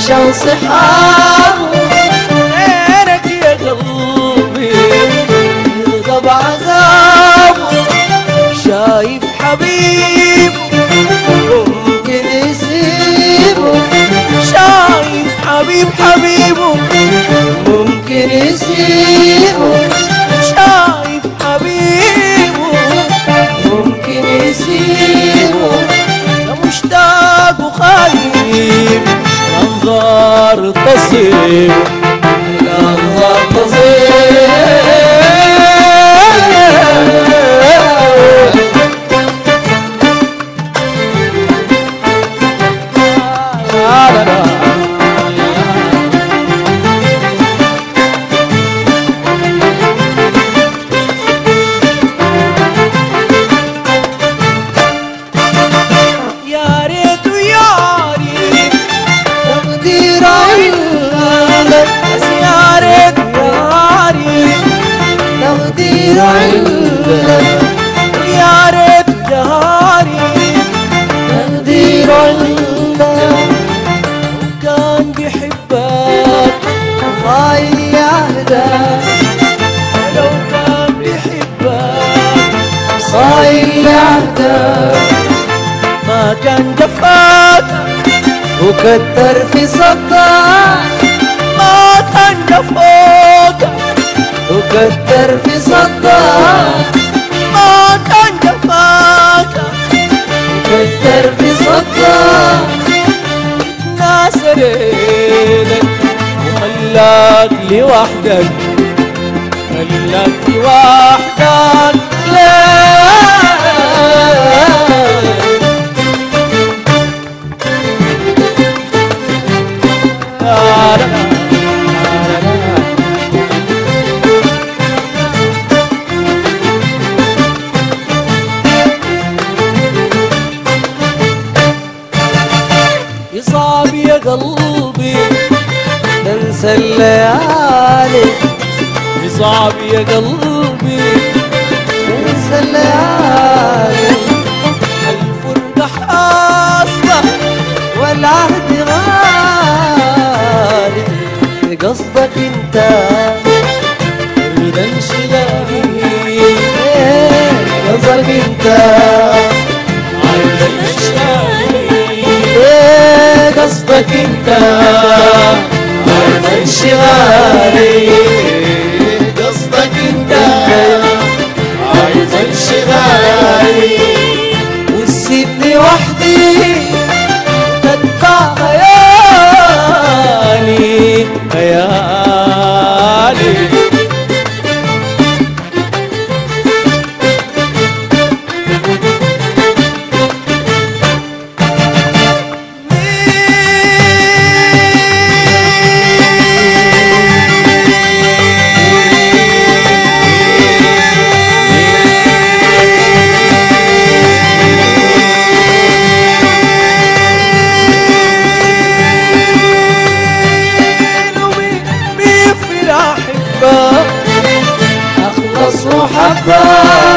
عشان صحابه غيرك يا قلبي يغضب عذابه شايف حبيب ممكن يسيبه شايف حبيب حبيبه ممكن يسيبه شايف حبيبه ممكن يسيبه يا مشتاق وخايف انظار تصيب الأنظار تصير لا لا لا يا ريت يا ريت تقدير عندك بس يا ريت يا ريت تقدير عندك يا ريت يا ريت تقدير عندك كان بيحبك خاين يهدك لو كان بيحبك خاين يهدك ما كان جفاك وكتر في صدك ما كان جفاك وكتر في صدك ما كان جفاك وكتر في صدك ناس ليلك وخلاك لوحدك خلاك لوحدك ليه لا لا لا لا. يصعب يا قلبي تنسى الليالي يصعب يا قلبي تنسى الليالي الفرقة حاصلة والعهد غالي بقصدك انت رضا انشغالي إيه قصدك انت عايز انشغالي ايه قصدك انت عايز انشغالي قصدك انت عايز انشغالي وتسيبني وحدي تتبع خيالي خيالي مين في الأحبة اخلص وحبك